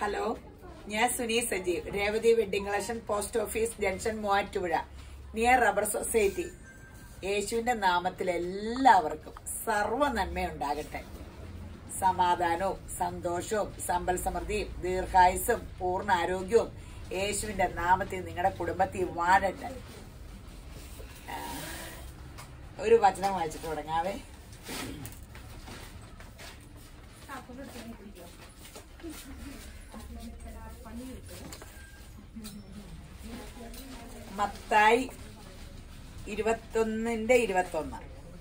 Hello ഞാൻ Suni Sajeev Revathi wedding collection post office junction Muvattupuzha near rubber society യേശുവിന്റെ നാമത്തിൽ എല്ലാവർക്കും സർവ്വ നന്മയുണ്ടാകട്ടെ സമാധാനവും സന്തോഷവും സമ്പൽ സമൃദ്ധിയും ദീർഘായുസും പൂർണ്ണ ആരോഗ്യവും യേശുവിന്റെ നാമത്തിൽ നിങ്ങളുടെ കുടുംബത്തിൽ വാഴട്ടെ ആ, ഒരു വചനം വായിച്ചിട്ട് തുടങ്ങാവേ മത്തായി ഇരുപത്തൊന്നിന്റെ ഇരുപത്തൊന്ന്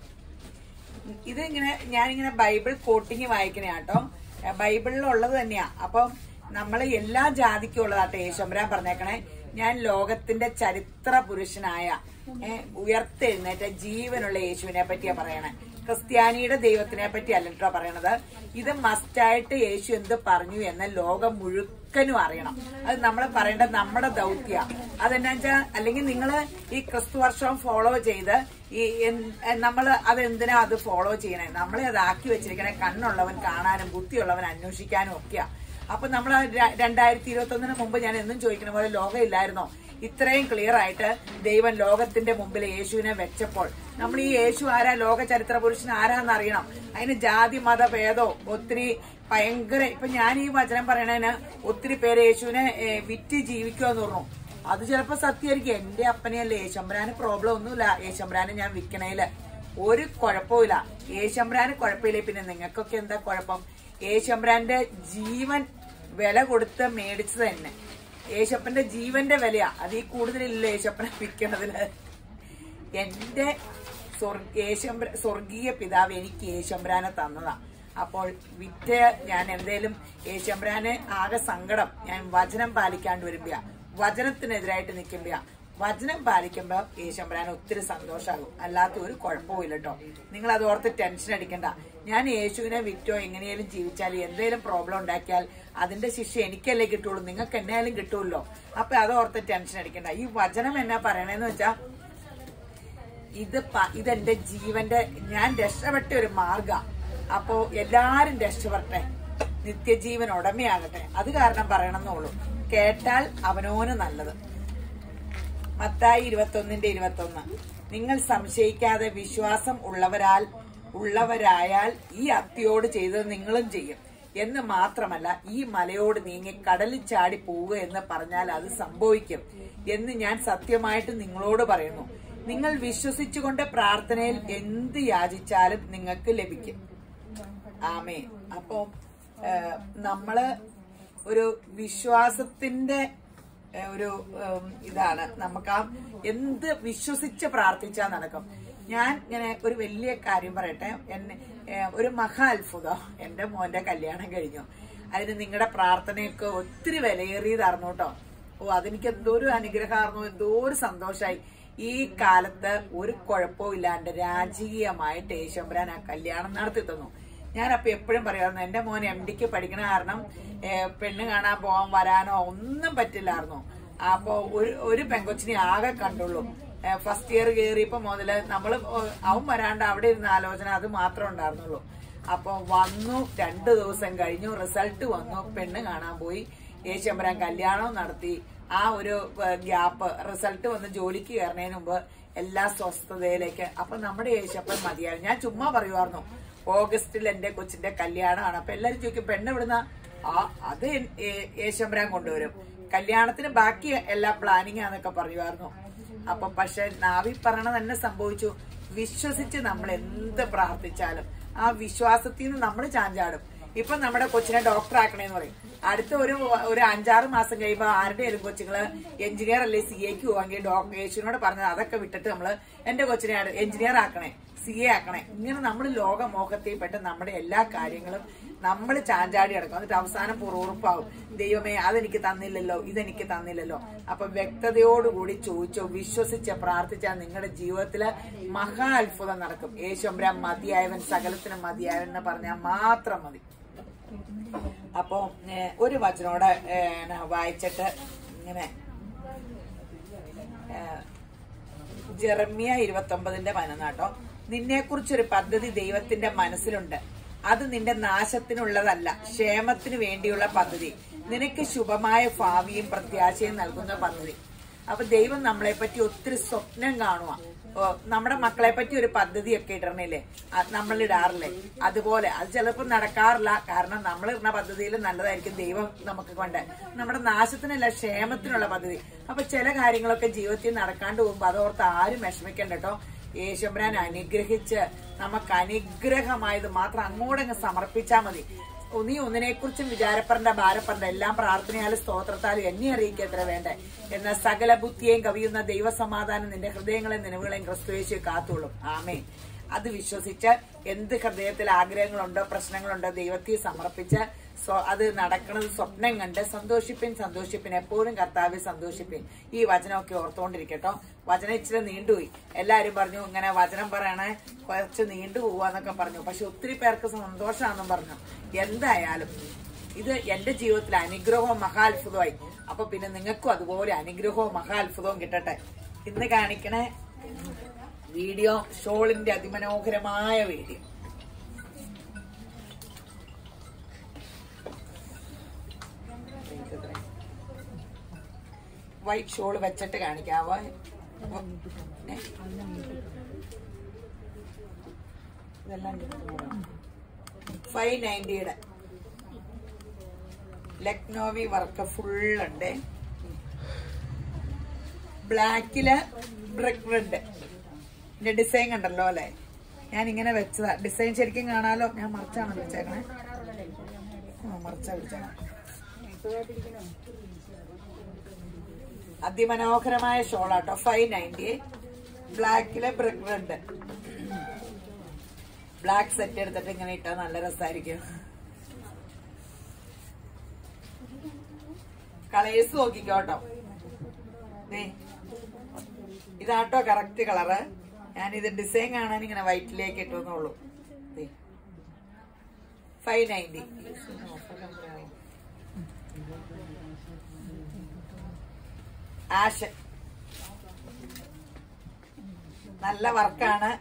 ഇതിങ്ങനെ ഞാനിങ്ങനെ ബൈബിൾ കോട്ടിങ് വായിക്കണ കേട്ടോ ബൈബിളിൽ ഉള്ളത് തന്നെയാ അപ്പം നമ്മൾ എല്ലാ ജാതിക്കും ഉള്ളതാട്ടോ യേശോമ്പരാൻ പറഞ്ഞേക്കണേ ഞാൻ ലോകത്തിന്റെ ചരിത്ര പുരുഷനായ ഏ, ഉയർത്തെഴുന്നേറ്റ ജീവനുള്ള യേശുവിനെ പറ്റിയാ പറയണേ ക്രിസ്ത്യാനിയുടെ ദൈവത്തിനെ പറ്റി അല്ല കേട്ടോ പറയണത് ഇത് മസ്റ്റായിട്ട് യേശു എന്ത് പറഞ്ഞു എന്ന് ലോകം മുഴുക്കനും അറിയണം അത് നമ്മൾ പറയേണ്ട നമ്മുടെ ദൗത്യ അതെന്നാ വെച്ചാ അല്ലെങ്കിൽ നിങ്ങൾ ഈ ക്രിസ്തു വർഷം ഫോളോ ചെയ്ത് ഈ നമ്മൾ അതെന്തിനാ അത് ഫോളോ ചെയ്യണേ നമ്മളെ അതാക്കി വെച്ചിരിക്കണേ കണ്ണുള്ളവൻ കാണാനും ബുദ്ധിയുള്ളവൻ അന്വേഷിക്കാനും ഒക്കെയാ അപ്പൊ നമ്മൾ രണ്ടായിരത്തി ഇരുപത്തി ഒന്നിന് മുമ്പ് ഞാൻ എന്നും ചോദിക്കുന്ന പോലെ ലോകം ഇല്ലായിരുന്നോ ഇത്രയും ക്ലിയർ ആയിട്ട് ദൈവം ലോകത്തിന്റെ മുമ്പിൽ യേശുവിനെ വെച്ചപ്പോൾ നമ്മൾ ഈ യേശു ആരാ ലോക ചരിത്ര പുരുഷൻ ആരാന്ന് അറിയണം അതിന് ജാതി മത ഭേദോ ഒത്തിരി ഭയങ്കര ഇപ്പൊ ഞാൻ ഈ വചനം പറയണതിന് ഒത്തിരി പേര് യേശുവിനെ ഏ, വിറ്റ് ജീവിക്കുമെന്ന് പറഞ്ഞു അത് ചിലപ്പോ സത്യമായിരിക്കും എന്റെ അപ്പനെയല്ലേ യേശമ്പരാന് പ്രോബ്ലം ഒന്നുമില്ല യേശമ്പരാന് ഞാൻ വിൽക്കണേല് ഒരു കുഴപ്പമില്ല യേശമ്പരാന് കുഴപ്പമില്ല പിന്നെ നിങ്ങൾക്കൊക്കെ എന്താ കുഴപ്പം യേശമ്പരാന്റെ ജീവൻ വില കൊടുത്ത് മേടിച്ചത് തന്നെ യേശപ്പന്റെ ജീവന്റെ വിലയാ അത് ഈ കൂടുതലില്ല യേശപ്പനെ വിൽക്കണതില് എന്റെ സ്വർഗ- യേശുമ്പ- സ്വർഗീയ പിതാവ് എനിക്ക് യേശമ്പരാനെ തന്നതാ അപ്പോൾ വിറ്റ് ഞാൻ എന്തേലും യേശമ്പരാന് ആകെ സങ്കടം ഞാൻ വചനം പാലിക്കാണ്ട് വരുമ്പോഴാ വചനത്തിനെതിരായിട്ട് നിൽക്കുമ്പോഴാ വചനം പാലിക്കുമ്പോ യേശമ്പരാൻ ഒത്തിരി സന്തോഷമാകും അല്ലാത്ത ഒരു കുഴപ്പവും ഇല്ല കേട്ടോ നിങ്ങൾ അത് ഓർത്ത് ടെൻഷൻ അടിക്കണ്ട ഞാൻ യേശുവിനെ വിറ്റോ എങ്ങനെയാലും ജീവിച്ചാൽ എന്തെങ്കിലും പ്രോബ്ലം ഉണ്ടാക്കിയാൽ അതിന്റെ ശിക്ഷ എനിക്കല്ലേ കിട്ടുള്ളൂ നിങ്ങൾക്ക് എന്നായാലും കിട്ടുമല്ലോ അപ്പൊ അത് ഓർത്ത് ടെൻഷൻ അടിക്കണ്ട ഈ വചനം എന്നാ പറയണേന്ന് വെച്ചാ ഇത് പ- ഇതെന്റെ ജീവന്റെ ഞാൻ രക്ഷപ്പെട്ട ഒരു മാർഗ അപ്പോ എല്ലാരും രക്ഷപ്പെടട്ടെ നിത്യജീവൻ ഉടമയാകട്ടെ അത് കാരണം പറയണമെന്നുള്ളൂ കേട്ടാൽ അവനോന് നല്ലത് മത്തായി ഇരുപത്തൊന്നിന്റെ ഇരുപത്തൊന്ന് നിങ്ങൾ സംശയിക്കാതെ വിശ്വാസം ഉള്ളവരാൽ ഉള്ളവരായാൽ ഈ അത്തിയോട് ചെയ്തത് നിങ്ങളും ചെയ്യും എന്ന് മാത്രമല്ല ഈ മലയോട് നീങ്ങി കടലിൽ ചാടി പോവുക എന്ന് പറഞ്ഞാൽ അത് സംഭവിക്കും എന്ന് ഞാൻ സത്യമായിട്ട് നിങ്ങളോട് പറയുന്നു നിങ്ങൾ വിശ്വസിച്ചുകൊണ്ട് പ്രാർത്ഥനയിൽ എന്ത് യാചിച്ചാലും നിങ്ങൾക്ക് ലഭിക്കും ആമേ അപ്പോ ഏഹ്, നമ്മള് ഒരു വിശ്വാസത്തിന്റെ ഏഹ്, ഒരു ഉം, ഇതാണ് നമുക്ക് ആ എന്ത് വിശ്വസിച്ച് പ്രാർത്ഥിച്ചാൽ നടക്കും ഞാൻ ഇങ്ങനെ ഒരു വലിയ കാര്യം പറയട്ടെ എന്നെ ഏഹ്, ഒരു മഹാ അത്ഭുതം എന്റെ മോന്റെ കല്യാണം കഴിഞ്ഞു അതിന് നിങ്ങളുടെ പ്രാർത്ഥനയൊക്കെ ഒത്തിരി വിലയേറിയതായിരുന്നു കേട്ടോ ഓ അതെനിക്ക് എന്തോ ഒരു അനുഗ്രഹമായിരുന്നു എന്തോ ഒരു സന്തോഷമായി ഈ കാലത്ത് ഒരു കുഴപ്പവും ഇല്ലാണ്ട് രാജകീയമായിട്ട് യേശമ്പരാൻ ആ കല്യാണം നടത്തി തന്നു ഞാനപ്പൊ എപ്പോഴും പറയാറുന്നു എന്റെ മോൻ എം ഡിക്ക് പഠിക്കണ കാരണം ഏ, പെണ്ണ് കാണാൻ പോകാൻ വരാനോ ഒന്നും പറ്റില്ലായിരുന്നു അപ്പൊ ഒരു ഒരു പെങ്കൊച്ചിനെ ആകെ കണ്ടുള്ളൂ ഫസ്റ്റ് ഇയർ കയറിയപ്പോ മുതല് നമ്മള് ഓ- അവൻ വരാണ്ട് അവിടെ ഇരുന്ന ആലോചന അത് മാത്രമേ ഉണ്ടായിരുന്നുള്ളൂ അപ്പൊ വന്നു രണ്ടു ദിവസം കഴിഞ്ഞു റിസൾട്ട് വന്നു പെണ്ണ് കാണാൻ പോയി യേശമ്പരാൻ കല്യാണവും നടത്തി ആ ഒരു ഗ്യാപ്പ് റിസൾട്ട് വന്ന് ജോലിക്ക് കയറുന്നതിന് മുമ്പ് എല്ലാ സ്വസ്ഥതയിലേക്ക് അപ്പൊ നമ്മുടെ യേശപ്പൻ മതിയായിരുന്നു ഞാൻ ചുമ്മാ പറയുമായിരുന്നു ഓഗസ്റ്റിൽ എന്റെ കൊച്ചിന്റെ കല്യാണമാണ് അപ്പൊ എല്ലാരും ചോദിക്കും പെണ്ണ് ഇവിടുന്ന ആ അത് യേശമ്പരാൻ കൊണ്ടുവരും കല്യാണത്തിന് ബാക്കി എല്ലാ പ്ലാനിങ് ആന്നൊക്കെ പറയുമായിരുന്നു അപ്പൊ പക്ഷെ നാവി പറയണ തന്നെ സംഭവിച്ചു വിശ്വസിച്ച് നമ്മൾ എന്ത് പ്രാർത്ഥിച്ചാലും ആ വിശ്വാസത്തിൽ നിന്ന് നമ്മൾ ചാഞ്ചാടും ഇപ്പൊ നമ്മുടെ കൊച്ചിനെ ഡോക്ടർ ആക്കണേന്ന് പറയും അടുത്ത ഒരു ഒരു അഞ്ചാറ് മാസം കഴിയുമ്പോ ആരുടെയും കൊച്ചുങ്ങള് എഞ്ചിനീയർ അല്ലെ സി എക്ക് പോവാങ്കിൽ ഡോക്ടർ യേശുവിനോട് പറഞ്ഞത് അതൊക്കെ വിട്ടിട്ട് നമ്മള് എന്റെ കൊച്ചിനെ എഞ്ചിനീയർ ആക്കണേ സി എ ആക്കണേ ഇങ്ങനെ നമ്മൾ ലോകമോഹത്തിൽ പെട്ട് നമ്മുടെ എല്ലാ കാര്യങ്ങളും നമ്മൾ ചാഞ്ചാടി കിടക്കും എന്നിട്ട് അവസാനം പുറവുറുപ്പാവും ദൈവമേ അതെനിക്ക് തന്നില്ലല്ലോ ഇതെനിക്ക് തന്നില്ലല്ലോ അപ്പൊ വ്യക്തതയോടുകൂടി ചോദിച്ചോ വിശ്വസിച്ച് പ്രാർത്ഥിച്ചാൽ നിങ്ങളുടെ ജീവിതത്തില് മഹാ അത്ഭുതം നടക്കും യേശുമ്പരാൻ മതിയായവൻ സകലത്തിന് മതിയായവൻ എന്ന് പറഞ്ഞാൽ മാത്രം മതി അപ്പോ ഏഹ്, ഒരു വചനോടെ ഏഹ്, വായിച്ചിട്ട് ഇങ്ങനെ ഏഹ്, ജെറമ്യ ഇരുപത്തി ഒമ്പതിന്റെ പതിനൊന്നാട്ടോ നിന്നെ കുറിച്ചൊരു പദ്ധതി ദൈവത്തിന്റെ മനസ്സിലുണ്ട് അത് നിന്റെ നാശത്തിനുള്ളതല്ല ക്ഷേമത്തിനു വേണ്ടിയുള്ള പദ്ധതി നിനക്ക് ശുഭമായ ഭാവിയും പ്രത്യാശയും നൽകുന്ന പദ്ധതി അപ്പൊ ദൈവം നമ്മളെ പറ്റി ഒത്തിരി സ്വപ്നം കാണുക ഓ, നമ്മുടെ മക്കളെ പറ്റി ഒരു പദ്ധതിയൊക്കെ ഇടണില്ലേ നമ്മൾ ഇടാറില്ലേ അതുപോലെ അത് ചിലപ്പോൾ നടക്കാറില്ല കാരണം നമ്മൾ ഇടുന്ന പദ്ധതിയിൽ നല്ലതായിരിക്കും ദൈവം നമുക്ക് കൊണ്ട് നമ്മുടെ നാശത്തിനല്ല ക്ഷേമത്തിനുള്ള പദ്ധതി അപ്പൊ ചില കാര്യങ്ങളൊക്കെ ജീവിതത്തിൽ നടക്കാണ്ട് പോകുമ്പോ അതോർത്ത് ആരും വിഷമിക്കണ്ട കേട്ടോ യേശുബ്രാൻ അനുഗ്രഹിച്ച് നമുക്ക് അനുഗ്രഹമായത് മാത്രം അങ്ങോട്ടങ്ങ് സമർപ്പിച്ചാൽ മതി നീ ഒന്നിനെക്കുറിച്ചും വിചാരപ്പെടേണ്ട ഭാരപ്പെടേണ്ട എല്ലാം പ്രാർത്ഥനയാലും സ്തോത്രത്താലും എന്നെ അറിയിക്കുക എത്ര വേണ്ടേ എന്ന സകല ബുദ്ധിയെയും കവിയുന്ന ദൈവസമാധാനം നിന്റെ ഹൃദയങ്ങളെയും നിലവുകളെയും ക്രിസ്തുവേശു കാത്തുള്ളൂ ആമേ അത് വിശ്വസിച്ച് എന്ത് ഹൃദയത്തിൽ ആഗ്രഹങ്ങളുണ്ടോ പ്രശ്നങ്ങളുണ്ടോ ദൈവത്തെ സമർപ്പിച്ച് സ്വ- അത് നടക്കുന്നത് സ്വപ്നം കണ്ട് സന്തോഷിപ്പിൻ സന്തോഷിപ്പിൻ എപ്പോഴും കർത്താവെ സന്തോഷിപ്പിൻ ഈ വചനമൊക്കെ ഓർത്തുകൊണ്ടിരിക്കട്ടോ വചനം ഇച്ചിരി നീണ്ടുപോയി എല്ലാരും പറഞ്ഞു ഇങ്ങനെ വചനം പറയണേ കുറച്ച് നീണ്ടു പോവാന്നൊക്കെ പറഞ്ഞു പക്ഷെ ഒത്തിരി പേർക്ക് സന്തോഷമാണെന്നും പറഞ്ഞു എന്തായാലും ഇത് എന്റെ ജീവിതത്തിൽ അനുഗ്രഹവും മഹാത്ഭുതമായി അപ്പൊ പിന്നെ നിങ്ങൾക്കും അതുപോലെ അനുഗ്രഹവും മഹാത്ഭുതവും കിട്ടട്ടെ ഇന്ന് കാണിക്കണേ വീഡിയോ ഷോളിന്റെ അതിമനോഹരമായ വീഡിയോ വൈറ്റ് ഷോൾ വെച്ചിട്ട് കാണിക്കാവോ ഏ? ഇതെല്ലാം ഫൈവ് നയൻറ്റിയുടെ ലക്നോവി വർക്ക് ഫുൾ ഉണ്ട് ബ്ലാക്കില് ബ്രിക്ക് റെഡ് ഇതിന്റെ ഡിസൈൻ കണ്ടല്ലോ അല്ലെ ഞാൻ ഇങ്ങനെ വെച്ചതാ ഡിസൈൻ ശരിക്കും കാണാലോ ഞാൻ മറിച്ചാണ് വെച്ചേക്കണേ ആ, മറിച്ചാ വെച്ചേക്കണേ അതിമനോഹരമായ ഷോളാട്ടോ ഫൈവ് നയൻറ്റി ബ്ലാക്കിലെ ബ്രിക്ക് റെഡ് ബ്ലാക്ക് സെറ്റ് എടുത്തിട്ട് ഇങ്ങനെ ഇട്ടാൽ നല്ല രസമായിരിക്കും കളേഴ്സ് നോക്കിക്കോട്ടോ ദേ, ഇതാട്ടോ കറക്റ്റ് കളറ് ഞാനിത് ഡിസൈൻ കാണാൻ ഇങ്ങനെ വൈറ്റിലേക്ക് ഇട്ടുന്നുള്ളൂ ഫൈവ് നയൻറ്റി ആഷ് നല്ല വർക്കാണ്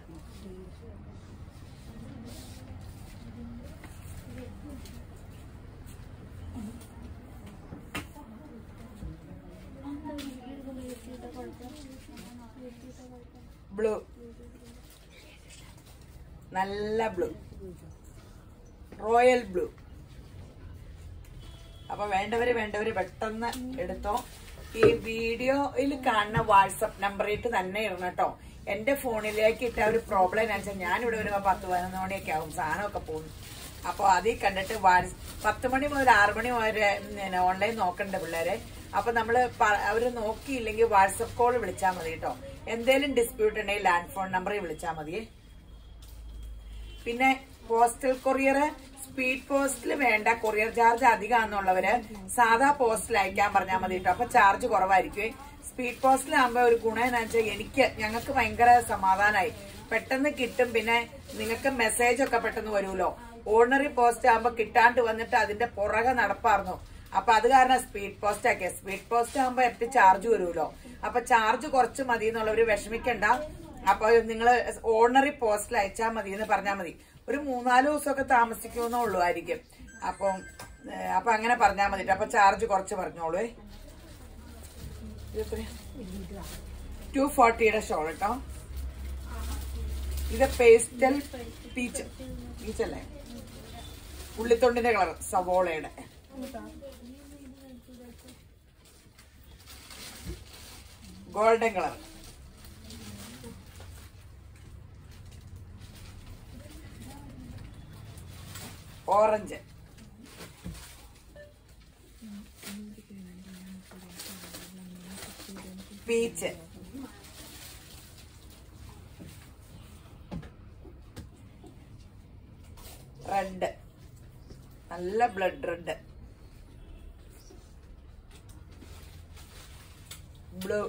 ബ്ലൂ നല്ല ബ്ലൂ റോയൽ ബ്ലൂ അപ്പൊ വേണ്ടവര് വേണ്ടവര് പെട്ടെന്ന് എടുത്തോ ഈ വീഡിയോയിൽ കാണുന്ന വാട്സപ്പ് നമ്പറിട്ട് തന്നെ ഇടണം കേട്ടോ എന്റെ ഫോണിലേക്ക് ഇട്ട ഒരു പ്രോബ്ലം എന്ന് വെച്ചാൽ ഞാനിവിടെ വരുമ്പോ പത്ത് പതിനൊന്ന് മണിയൊക്കെ ആവും സാധനമൊക്കെ പോകും അപ്പൊ അതിൽ കണ്ടിട്ട് വാട്സ് പത്ത് മണി മുതൽ ആറ് മണി വരെ ഓൺലൈൻ നോക്കണ്ട പിള്ളേരെ അപ്പൊ നമ്മള് പ- അവര് നോക്കിയില്ലെങ്കിൽ വാട്സപ്പ് കോൾ വിളിച്ചാൽ മതി കേട്ടോ എന്തേലും ഡിസ്പ്യൂട്ട് ഉണ്ടെങ്കിൽ ലാൻഡ് ഫോൺ നമ്പറിൽ വിളിച്ചാൽ മതിയേ പിന്നെ പോസ്റ്റൽ കൊറിയർ സ്പീഡ് പോസ്റ്റിൽ വേണ്ട കൊറിയർ ചാർജ് അധികമാണെന്നുള്ളവര് സാധാ പോസ്റ്റിൽ അയക്കാൻ പറഞ്ഞാൽ മതി കേട്ടോ അപ്പൊ ചാർജ് കുറവായിരിക്കും സ്പീഡ് പോസ്റ്റിലാകുമ്പോ ഒരു ഗുണം എന്ന് വെച്ചാൽ എനിക്ക് ഞങ്ങൾക്ക് ഭയങ്കര സമാധാനമായി പെട്ടെന്ന് കിട്ടും പിന്നെ നിങ്ങൾക്ക് മെസ്സേജ് ഒക്കെ പെട്ടെന്ന് വരുമല്ലോ ഓർഡിനറി പോസ്റ്റ് ആകുമ്പോ കിട്ടാണ്ട് വന്നിട്ട് അതിന്റെ പുറകെ നടപ്പായിരുന്നു അപ്പൊ അത് കാരണം സ്പീഡ് പോസ്റ്റ് ആക്കിയ സ്പീഡ് പോസ്റ്റ് ആകുമ്പോ എത്തി ചാർജ് വരുമല്ലോ അപ്പൊ ചാർജ് കുറച്ച് മതി എന്നുള്ളവര് വിഷമിക്കണ്ട അപ്പൊ നിങ്ങൾ ഓർഡിനറി പോസ്റ്റിൽ അയച്ചാൽ മതി എന്ന് പറഞ്ഞാൽ മതി ഒരു മൂന്നാല് ദിവസമൊക്കെ താമസിക്കുമെന്നേ ഉള്ളൂ ആയിരിക്കും അപ്പം ഏഹ്, അപ്പൊ അങ്ങനെ പറഞ്ഞാൽ മതി അപ്പൊ ചാർജ് കുറച്ച് പറഞ്ഞോളൂ ടു ഫോർട്ടിയുടെ ഷോൾ കേട്ടോ ഇത് പേസ്റ്റൽ പീച്ച് പീച്ചല്ലേ ഉള്ളിത്തൊണ്ടിന്റെ കളർ സവോളയുടെ golden colour orange peach red നല്ല blood red blue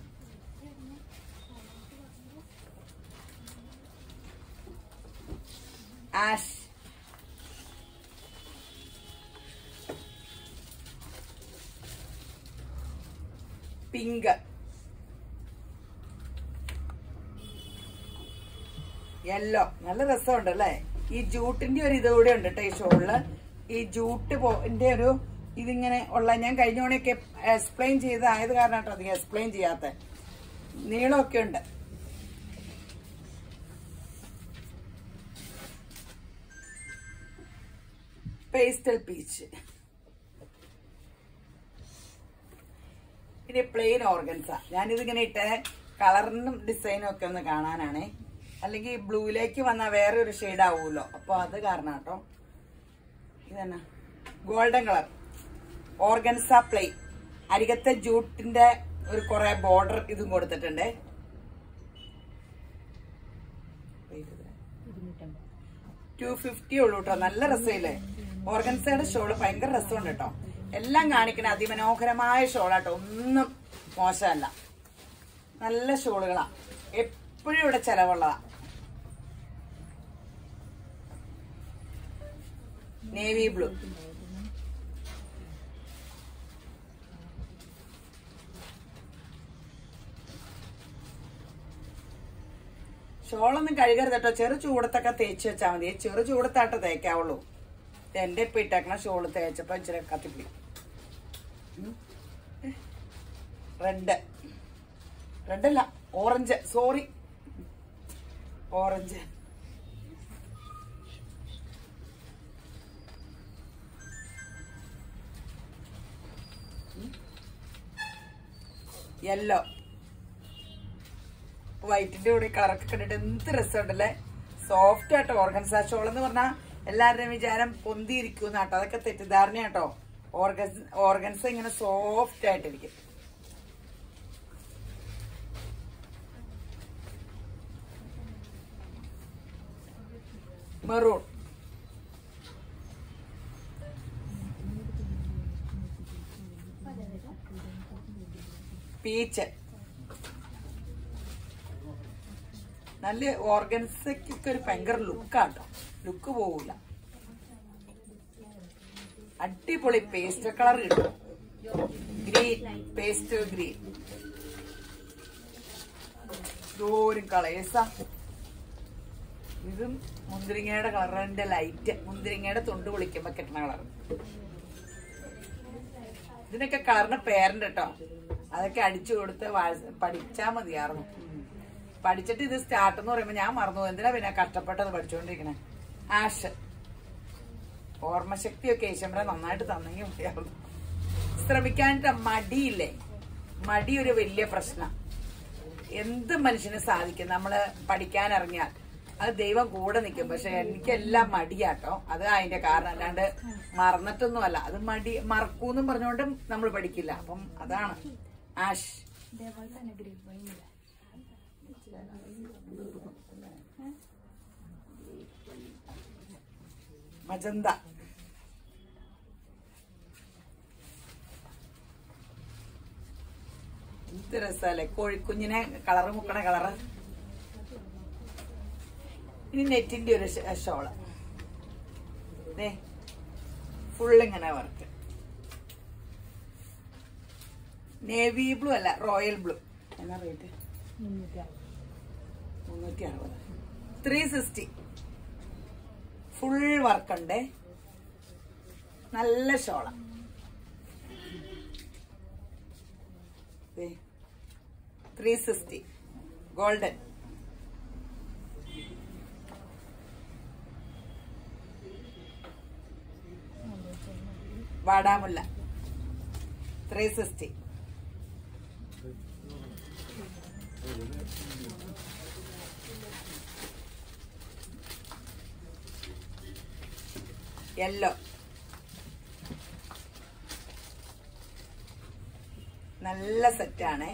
ash pink yellow നല്ല രസമുണ്ട് അല്ലേ ഈ ജൂട്ടിന്റെ ഒരു ഇത് കൂടെ ഉണ്ട് കേട്ടോ ഈ ഷോളില് ഈ ജൂട്ട് പോന്റെ ഒരു ഇതിങ്ങനെ ഉള്ള ഞാൻ കഴിഞ്ഞ തവണയൊക്കെ എക്സ്പ്ലെയിൻ ചെയ്തതായത് കാരണം കേട്ടോ അധികം എക്സ്പ്ലെയിൻ ചെയ്യാത്ത നീളമൊക്കെ ഉണ്ട് പേസ്റ്റൽ പീച്ച് പിന്നെ പ്ലെയിൻ ഓർഗൻസ ഞാനിതിങ്ങനെ ഇട്ട് കളറിനും ഡിസൈനും ഒക്കെ ഒന്ന് കാണാനാണേ അല്ലെങ്കിൽ ബ്ലൂയിലേക്ക് വന്ന വേറെ ഒരു ഷെയ്ഡ് ആവുമല്ലോ അപ്പൊ അത് കാരണം കേട്ടോ ഇതന്നെ ഗോൾഡൻ കളർ ഓർഗൻസ പ്ലെയിൻ അരികത്തെ ജൂട്ടിന്റെ ഒരു കുറെ ബോർഡർ ഇതും കൊടുത്തിട്ടുണ്ട് ടു ഫിഫ്റ്റി ഉള്ളൂ കേട്ടോ നല്ല രസമില്ലേ ഓർഗൻസയുടെ ഷോള് ഭയങ്കര രസമുണ്ട് കേട്ടോ എല്ലാം കാണിക്കണ അതിമനോഹരമായ ഷോളാട്ടോ ഒന്നും മോശമല്ല നല്ല ഷോളുകളാ എപ്പോഴും ഇവിടെ ചെലവുള്ളതാ നേവി ബ്ലൂ ഷോളൊന്നും കഴുകരുത് കേട്ടോ ചെറു ചൂടത്തൊക്കെ തേച്ച് വെച്ചാൽ മതി ചെറു ചൂടത്താട്ടോ തേക്കാവുള്ളൂ ഇത് എന്റെ ഇപ്പൊ ഇട്ടേക്കണ ഷോള് തേച്ചപ്പോ ഇച്ചിരി കത്തിപ്പിടി റെഡ് റെഡ് അല്ല ഓറഞ്ച് സോറി ഓറഞ്ച് യെല്ലോ വൈറ്റിന്റെ കൂടെ കളറൊക്കെ കണ്ടിട്ട് എന്ത് രസമുണ്ടല്ലേ സോഫ്റ്റ് ആട്ടോ ഓർഗൻസ ഷോൾ എന്ന് പറഞ്ഞാൽ എല്ലാവരുടെയും വിചാരം പൊന്തിയിരിക്കും കേട്ടോ അതൊക്കെ തെറ്റിദ്ധാരണയാട്ടോ ഓർഗൻസ് ഓർഗൻസ് ഇങ്ങനെ സോഫ്റ്റ് ആയിട്ടിരിക്കും മെറൂൺ പീച്ച് നല്ല ഓർഗൻസയ്ക്കൊക്കെ ഒരു ഭയങ്കര ലുക്കാട്ടോ ലുക്ക് പോവില്ല അടിപൊളി പേസ്റ്റ് കളർ കിട്ടും ഗ്രീൻ പേസ്റ്റ് ഗ്രീൻ ദൂരം കളേഴ്സാ ഇതും മുന്തിരിങ്ങയുടെ കളറിന്റെ ലൈറ്റ് മുന്തിരിങ്ങയുടെ തൊണ്ട് പൊളിക്കുമ്പോ കിട്ടുന്ന കളർ ഇതിനൊക്കെ കളറിന് പേരുണ്ട് കേട്ടോ അതൊക്കെ അടിച്ചു കൊടുത്ത് വാ- പഠിച്ചാ മതിയായിരുന്നു ഉം. പഠിച്ചിട്ട് ഇത് സ്റ്റാർട്ട് എന്ന് പറയുമ്പോ ഞാൻ മറന്നു പോകും. എന്തിനാ പിന്നെ കഷ്ടപ്പെട്ടത് പഠിച്ചുകൊണ്ടിരിക്കണേ ആഷ് ഓർമ്മശക്തിയൊക്കെ ഈശ്വരൻ നന്നായിട്ട് തന്നെങ്കിൽ മതിയായിരുന്നു ശ്രമിക്കാനിട്ട് മടിയില്ലേ മടി ഒരു വലിയ പ്രശ്നം എന്ത് മനുഷ്യന് സാധിക്കും നമ്മള് പഠിക്കാൻ ഇറങ്ങിയാൽ അത് ദൈവം കൂടെ നിൽക്കും പക്ഷെ എനിക്കെല്ലാം മടിയാട്ടോ അത് അതിന്റെ കാരണം അല്ലാണ്ട് മറന്നിട്ടൊന്നുമല്ല അത് മടി മറക്കൂന്നും പറഞ്ഞുകൊണ്ട് നമ്മൾ പഠിക്കില്ല അപ്പം അതാണ് ആഷ് മജന്ത എന്ത് രസല്ലേ കോഴിക്കുഞ്ഞിനെ കളറ് മുക്കണ കളറ് ഇനി നെറ്റിന്റെ ഒരു ഷ- ഷോള് ദേ ഫുൾ ഇങ്ങനെ വർക്ക് നേവി ബ്ലൂ അല്ല റോയൽ ബ്ലൂ എന്നാ റേറ്റ് മുന്നൂറ്റി അറുപത് ത്രീ സിക്സ്റ്റി ഫുൾ വർക്ക് ഉണ്ട് നല്ല ഷോള ത്രീ സിക്സ്റ്റി ഗോൾഡൻ വാടാമുല്ല ത്രീ സിക്സ്റ്റി യെല്ലോ നല്ല സെറ്റാണേ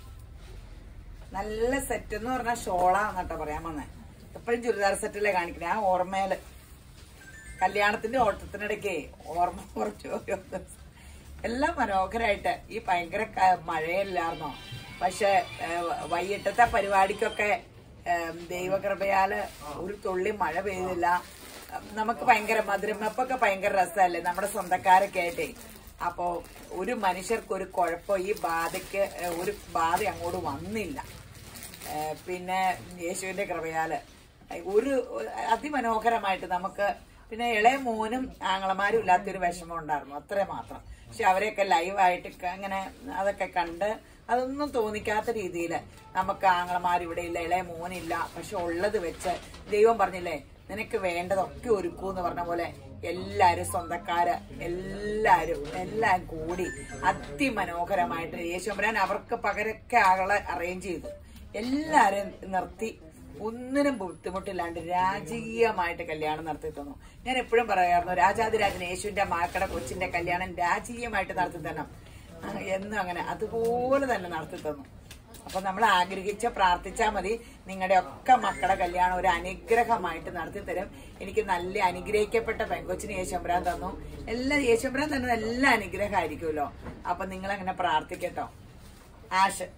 നല്ല സെറ്റ് എന്ന് പറഞ്ഞാൽ ഷോളാന്നട്ടോ പറയാൻ വന്നേ എപ്പോഴും ചുരിദാർ സെറ്റല്ലേ കാണിക്കണേ ആ ഓർമ്മയില് കല്യാണത്തിന്റെ ഓട്ടത്തിനിടയ്ക്ക് ഓർമ്മ കുറച്ച് ഓരോ ദിവസം എല്ലാം മനോഹരമായിട്ട് ഈ ഭയങ്കര ക- മഴയല്ലായിരുന്നോ പക്ഷെ ഏഹ്, വൈകിട്ടത്തെ പരിപാടിക്കൊക്കെ ഏഹ്, ദൈവകൃപയാല് ഒരു തുള്ളി മഴ പെയ്തില്ല നമുക്ക് ഭയങ്കര മധുരമപ്പൊക്കെ ഭയങ്കര രസമല്ലേ നമ്മുടെ സ്വന്തക്കാരൊക്കെ ആയിട്ടേ അപ്പോ ഒരു മനുഷ്യർക്ക് ഒരു കുഴപ്പം ഈ ബാധയ്ക്ക് ഏഹ്, ഒരു ബാധ അങ്ങോട്ട് വന്നില്ല ഏഹ്, പിന്നെ യേശുവിന്റെ കൃപയാല് ഒരു അതിമനോഹരമായിട്ട് നമുക്ക് പിന്നെ ഇളയ മോനും ആങ്ങളമാരും ഇല്ലാത്തൊരു വിഷമം ഉണ്ടായിരുന്നു അത്രേ മാത്രം പക്ഷെ അവരെയൊക്കെ ലൈവായിട്ട് അങ്ങനെ അതൊക്കെ കണ്ട് അതൊന്നും തോന്നിക്കാത്ത രീതിയിൽ നമുക്ക് ആങ്ങളമാർ ഇവിടെ ഇല്ല ഇളയ മോനില്ല പക്ഷെ ഉള്ളത് വെച്ച് ദൈവം പറഞ്ഞില്ലേ നിനക്ക് വേണ്ടതൊക്കെ ഒരുക്കൂന്ന് പറഞ്ഞ പോലെ എല്ലാരും സ്വന്തക്കാര് എല്ലാരും എല്ലാം കൂടി അതിമനോഹരമായിട്ട് യേശുമ്പരാൻ അവർക്ക് പകരൊക്കെ ആളെ അറേഞ്ച് ചെയ്തു എല്ലാരും നിർത്തി ഒന്നിനും ബുദ്ധിമുട്ടില്ലാണ്ട് രാജകീയമായിട്ട് കല്യാണം നടത്തി തന്നു ഞാൻ എപ്പോഴും പറയാറുന്നു രാജാതിരാജൻ യേശുവിന്റെ മാക്കട കൊച്ചിന്റെ കല്യാണം രാജകീയമായിട്ട് നടത്തി തരണം ആ, എന്നും അങ്ങനെ അതുപോലെ തന്നെ നടത്തി തന്നു അപ്പൊ നമ്മൾ ആഗ്രഹിച്ച പ്രാർത്ഥിച്ചാൽ മതി നിങ്ങളുടെ ഒക്കെ മക്കളുടെ കല്യാണം ഒരു അനുഗ്രഹമായിട്ട് നടത്തി തരും എനിക്ക് നല്ല അനുഗ്രഹിക്കപ്പെട്ട പെങ്കൊച്ചിന് യേശുമ്പരാൻ തന്നു എല്ലാം യേശുമ്പരാൻ തന്നെ നല്ല അനുഗ്രഹമായിരിക്കുമല്ലോ അപ്പൊ നിങ്ങൾ അങ്ങനെ പ്രാർത്ഥിക്കട്ടോ ആശ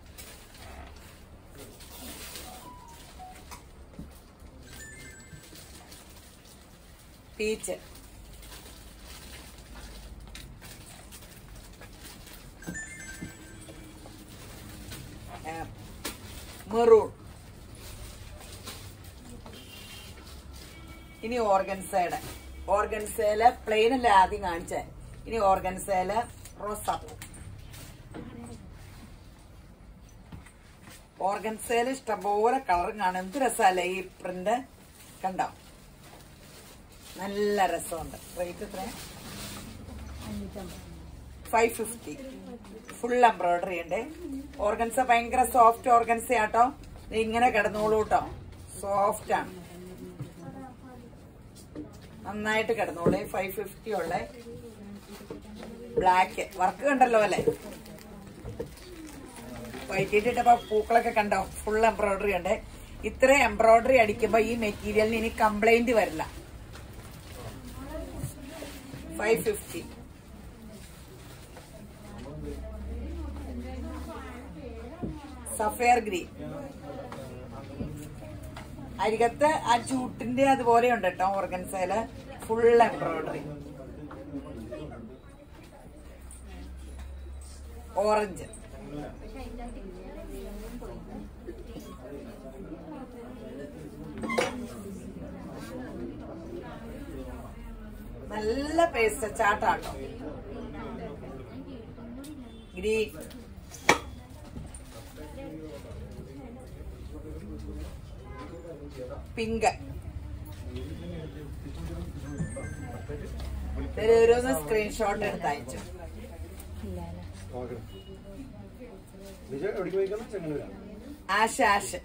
പീച്ച് മെറൂൺ ഇനി ഓർഗൻസയുടെ ഓർഗൻസയില് പ്ലെയിൻ അല്ലേ ആദ്യം കാണിച്ചേ ഇനി ഓർഗൻസയില് റോസാപ്പൂ ഓർഗൻസയില് ഇഷ്ടംപോലെ കളറും കാണും എന്ത് രസമല്ലേ ഈ പ്രിന്റ് കണ്ടോ നല്ല രസമുണ്ട് റേറ്റ് എത്ര ഫൈവ് ഫിഫ്റ്റി ഫുൾ എംബ്രോയിഡറി ഉണ്ട് ഓർഗൻസ ഭയങ്കര സോഫ്റ്റ് ഓർഗൻസ ആട്ടോ ദേ ഇങ്ങനെ കിടന്നോളൂ കേട്ടോ സോഫ്റ്റ് ആണ് നന്നായിട്ട് കിടന്നോളൂ ഫൈവ് ഫിഫ്റ്റി ഉള്ള ബ്ലാക്ക് വർക്ക് കണ്ടല്ലോ അല്ലേ വൈകിട്ടിട്ടപ്പോ പൂക്കളൊക്കെ കണ്ടോ ഫുൾ എംബ്രോയിഡറി ഉണ്ട് ഇത്ര എംബ്രോയിഡറി അടിക്കുമ്പോ ഈ മെറ്റീരിയലിന് ഇനി കംപ്ലൈന്റ് വരില്ല ഫൈവ് ഫിഫ്റ്റി സഫയർ ഗ്രീൻ അരികത്ത് ആ ചൂട്ടിന്റെ അതുപോലെ ഉണ്ട് കേട്ടോ ഓർഗൻസയില് ഫുൾ എംബ്രോയിഡറി ഓറഞ്ച് നല്ല പേസ്റ്റ് ചാട്ടാട്ടോ ഗ്രീൻ പിങ്ക് ഓരോന്ന് സ്ക്രീൻഷോട്ട് എടുത്ത് അയച്ചു വിജയ് എവിടേക്ക് പോയിക്കണം ചെങ്ങന്നൂരാ ആഷ് ആഷ്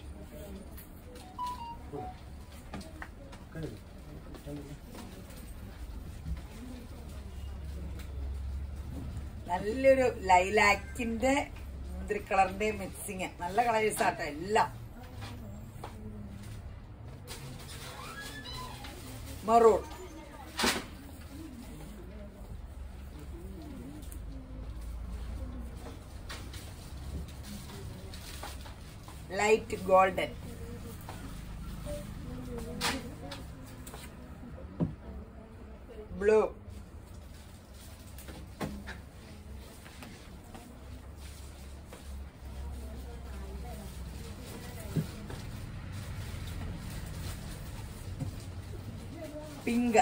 നല്ലൊരു ലൈലാക്കിന്റെ മുന്തിരി കളറിന്റെ മിക്സിങ് നല്ല കളേഴ്സ് ആട്ടോ എല്ലാം maroon light golden blue pink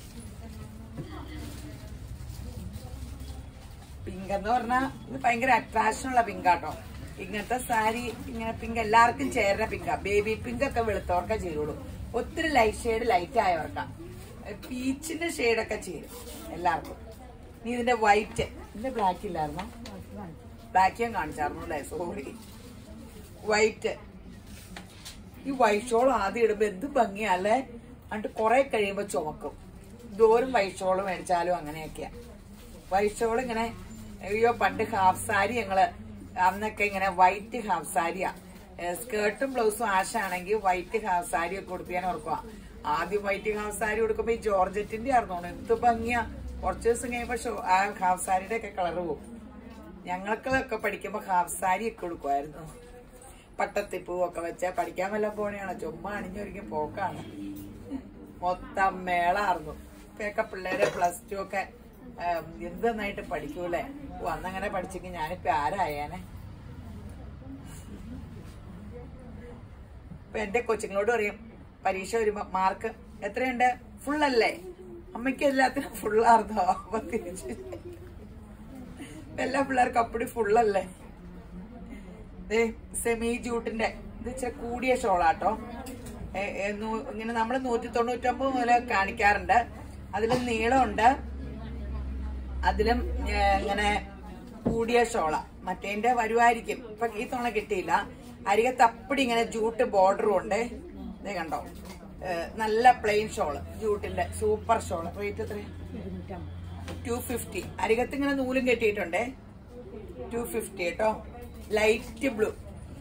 pink എന്ന് പറഞ്ഞാൽ ഇത് ഭയങ്കര അട്രാക്ഷൻ ഉള്ള പിങ്കാട്ടോ ഇങ്ങനത്തെ സാരി ഇങ്ങനെ പിങ്ക് എല്ലാവർക്കും ചേരുന്ന പിങ്കാ ബേബി പിങ്ക് ഒക്കെ വെളുത്തവർക്കേ ചേരുള്ളൂ ഒത്തിരി ലൈറ്റ് ഷെയ്ഡ് ലൈറ്റ് ആയവർക്കാ പീച്ചിന്റെ ഷെയ്ഡൊക്കെ ചേരും എല്ലാവർക്കും നീ ഇതിന്റെ വൈറ്റ് ഇതിന്റെ ബ്ലാക്ക് ഇല്ലായിരുന്നോ ബ്ലാക്ക് ഞാൻ കാണിച്ചായിരുന്നു അല്ലേ സോറി വൈറ്റ് ഈ വൈറ്റ് ഷോൾ ആദ്യം ഇടുമ്പോ എന്ത് ഭംഗിയല്ലേ എന്നിട്ട് കുറെ കഴിയുമ്പോ ചുമക്കും ദൂരം വൈറ്റ് ഷോൾ മേടിച്ചാലും അങ്ങനെയൊക്കെയാ വൈറ്റ് ഷോൾ ഇങ്ങനെ അയ്യോ പണ്ട് ഹാഫ് സാരി ഞങ്ങള് അന്നൊക്കെ ഇങ്ങനെ വൈറ്റ് ഹാഫ് സാരിയാ സ്കേർട്ടും ബ്ലൗസും ആശാണെങ്കിൽ വൈറ്റ് ഹാഫ് സാരി ഒക്കെ കൊടുത്ത് ഞാൻ ഓർക്കുക ആദ്യം വൈറ്റ് ഹാഫ് സാരി കൊടുക്കുമ്പോ ഈ ജോർജറ്റിന്റെ ആയിരുന്നു എന്ത് ഭംഗിയാ കുറച്ച് ദിവസം കഴിയുമ്പോ ഷോ- ആ ഹാഫ് സാരിയുടെ ഒക്കെ കളർ പോകും ഞങ്ങൾക്കൊക്കെ പഠിക്കുമ്പോ ഹാഫ് സാരി ഒക്കെ കൊടുക്കുമായിരുന്നു പട്ടത്തിപ്പൂവൊക്കെ വെച്ച് പഠിക്കാൻ വല്ല പോണെയാണ് ചുമ്മാ അണിഞ്ഞൊരുങ്ങി പോക്കാണ് മൊത്തം മേളായിരുന്നു ഇപ്പൊക്കെ പിള്ളേരെ പ്ലസ് ടു ഒക്കെ ഉം, എന്ത് നന്നായിട്ട് പഠിക്കൂലേ ഓ അന്നങ്ങനെ പഠിച്ചെങ്കിൽ ഞാനിപ്പോ ആരായേനെ ഇപ്പൊ എന്റെ കൊച്ചുങ്ങളോട് പറയും പരീക്ഷ വരുമ്പോ മാർക്ക് എത്രയുണ്ട് ഫുള്ളല്ലേ അമ്മയ്ക്ക് എല്ലാത്തിനും ഫുള്ളാർന്നോ അപ്പൊ തിരിച്ച് എല്ലാ പിള്ളേർക്കും അപ്പടി ഫുള്ളല്ലേ ദേ സെമി ജൂട്ടിന്റെ ഇത് ഇച്ചിരി കൂടിയ ഷോളാട്ടോ ഏ- ഏ, നൂ- ഇങ്ങനെ നമ്മൾ നൂറ്റി തൊണ്ണൂറ്റൊമ്പത് മുതൽ കാണിക്കാറുണ്ട് അതിലും നീളമുണ്ട് അതിലും ഏ, ഇങ്ങനെ കൂടിയ ഷോള മറ്റേന്റെ വരുമായിരിക്കും ഇപ്പൊ ഈ തവണ കിട്ടിയില്ല അരികത്ത് അപ്പടി ഇങ്ങനെ ജൂട്ട് ബോർഡറും ഉണ്ട് ഇത് കണ്ടോ ഏ, നല്ല പ്ലെയിൻ ഷോള് ജൂട്ടിന്റെ സൂപ്പർ ഷോള് റേറ്റ് എത്രയാ ടു ഫിഫ്റ്റി അരികത്ത് ഇങ്ങനെ നൂലും കെട്ടിയിട്ടുണ്ടേ ടു ഫിഫ്റ്റി കേട്ടോ light blue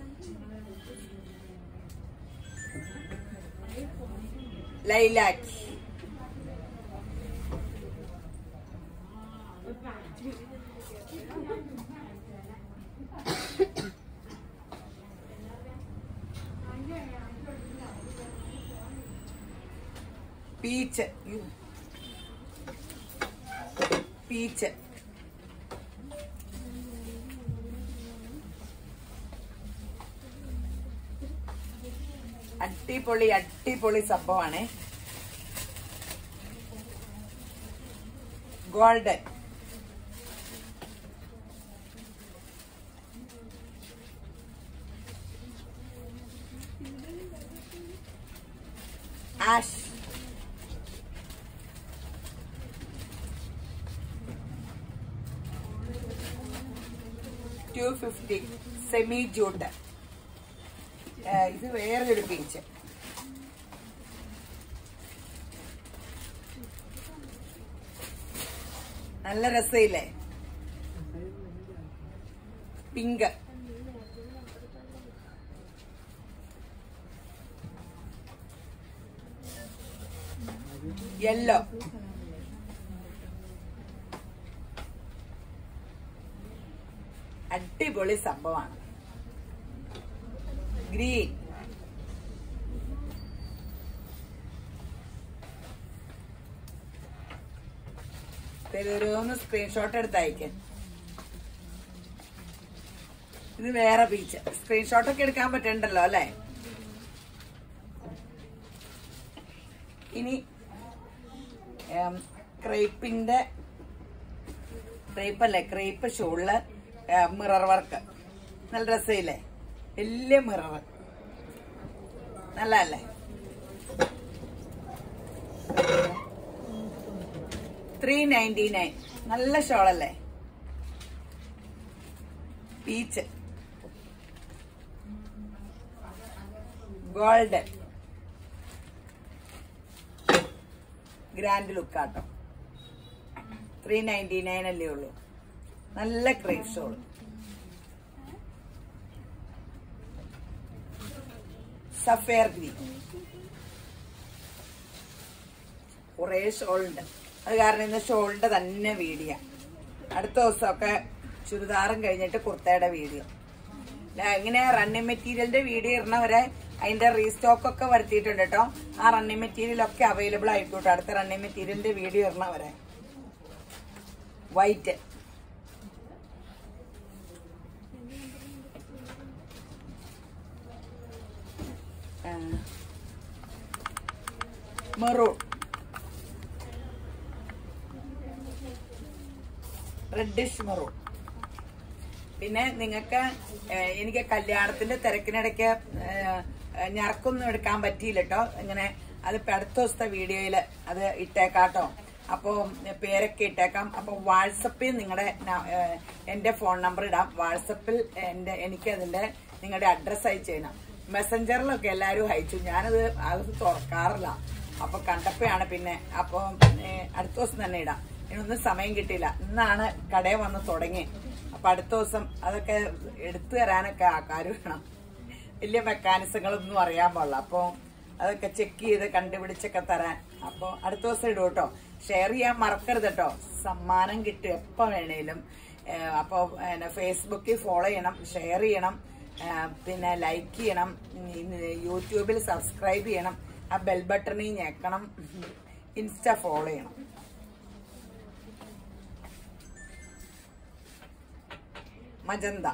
lilac peach peach അടിപൊളി അടിപൊളി സംഭവമാണ് golden ash two fifty semi jute ഇത് വേറൊരു പീച്ച് നല്ല രസയില്ലേ പിങ്ക് യെല്ലോ അടിപൊളി സംഭവമാണ് ഗ്രീൻ ഓരോന്ന് സ്ക്രീൻഷോട്ട് എടുത്ത് അയക്കാൻ ഇത് വേറെ ബീച്ച് സ്ക്രീൻഷോട്ട് ഒക്കെ എടുക്കാൻ പറ്റണ്ടല്ലോ അല്ലെ ഇനി ക്രേപ്പിന്റെ ക്രേപ്പ് അല്ലേ ക്രേപ്പ് ഷോളില് മിറർ വർക്ക് നല്ല രസമില്ലേ വലിയ മിറർ നല്ലതല്ലേ ത്രീ നയൻറ്റി നയൻ നല്ല ഷോളല്ലേ പീച്ച് ഗോൾഡൻ ഗ്രാൻഡ് ലുക്കാട്ടോ ത്രീ നയൻറ്റി നയൻ അല്ലേ ഉള്ളൂ നല്ല ക്രേപ്പ് ഷോള് സഫയർ ഗ്രീൻ കുറേ ഷോളുണ്ട് അത് കാരണം ഇന്ന് ഷോളിന്റെ തന്നെ വീഡിയോ അടുത്ത ദിവസമൊക്കെ ചുരിദാറും കഴിഞ്ഞിട്ട് കുർത്തയുടെ വീഡിയോ ഇങ്ങനെ റണ്ണിങ് മെറ്റീരിയലിന്റെ വീഡിയോ ഇടണവരെ അതിന്റെ റീസ്റ്റോക്ക് ഒക്കെ വരുത്തിയിട്ടുണ്ട് കേട്ടോ ആ റണ്ണിങ് മെറ്റീരിയൽ ഒക്കെ അവൈലബിൾ ആയിക്കോട്ടെ അടുത്ത റണ്ണിങ് മെറ്റീരിയലിന്റെ വീഡിയോ ഇടണവരെ വൈറ്റ് മെറൂൺ റെഡിഷ് മെറൂൺ പിന്നെ നിങ്ങൾക്ക് എനിക്ക് കല്യാണത്തിന്റെ തിരക്കിനിടയ്ക്ക് ഏഹ്, ഏഹ്, ഞറക്കൊന്നും എടുക്കാൻ പറ്റിയില്ല കേട്ടോ ഇങ്ങനെ അത് ഇപ്പൊ അടുത്ത ദിവസത്തെ വീഡിയോയില് അത് ഇട്ടേക്കാട്ടോ അപ്പോ പേരൊക്കെ ഇട്ടേക്കാം അപ്പൊ വാട്സപ്പിൽ നിങ്ങളുടെ എന്റെ ഫോൺ നമ്പർ ഇടാം വാട്സപ്പിൽ എന്റെ എനിക്ക് അതിന്റെ നിങ്ങളുടെ അഡ്രസ് അയച്ചു തരാം മെസ്സഞ്ചറിലൊക്കെ എല്ലാവരും അയച്ചു ഞാനത് അത് തുറക്കാറില്ല അപ്പൊ കണ്ടപ്പോഴാണ് പിന്നെ അപ്പൊ ഏഹ്, അടുത്ത ദിവസം തന്നെ ഇടാം ഇതിനൊന്നും സമയം കിട്ടിയില്ല ഇന്നാണ് കടയിൽ വന്ന് തുടങ്ങി അപ്പൊ അടുത്ത ദിവസം അതൊക്കെ എടുത്തു തരാനൊക്കെ ആൾക്കാർ വേണം വലിയ മെക്കാനിസങ്ങളൊന്നും അറിയാൻ പാടില്ല അപ്പൊ അതൊക്കെ ചെക്ക് ചെയ്ത് കണ്ടുപിടിച്ചൊക്കെ തരാൻ അപ്പൊ അടുത്ത ദിവസം ഇടും കേട്ടോ ഷെയർ ചെയ്യാൻ മറക്കരുത് കേട്ടോ സമ്മാനം കിട്ടും എപ്പോ വേണേലും ഏഹ് അപ്പൊ പിന്നെ ഫേസ്ബുക്കിൽ ഫോളോ ചെയ്യണം ഷെയർ ചെയ്യണം ഏഹ് പിന്നെ ലൈക്ക് ചെയ്യണം ഉം, യൂട്യൂബിൽ സബ്സ്ക്രൈബ് ചെയ്യണം ആ ബെൽ ബട്ടണിൽ ഞെക്കണം ഇൻസ്റ്റ ഫോളോ ചെയ്യണം മജന്ത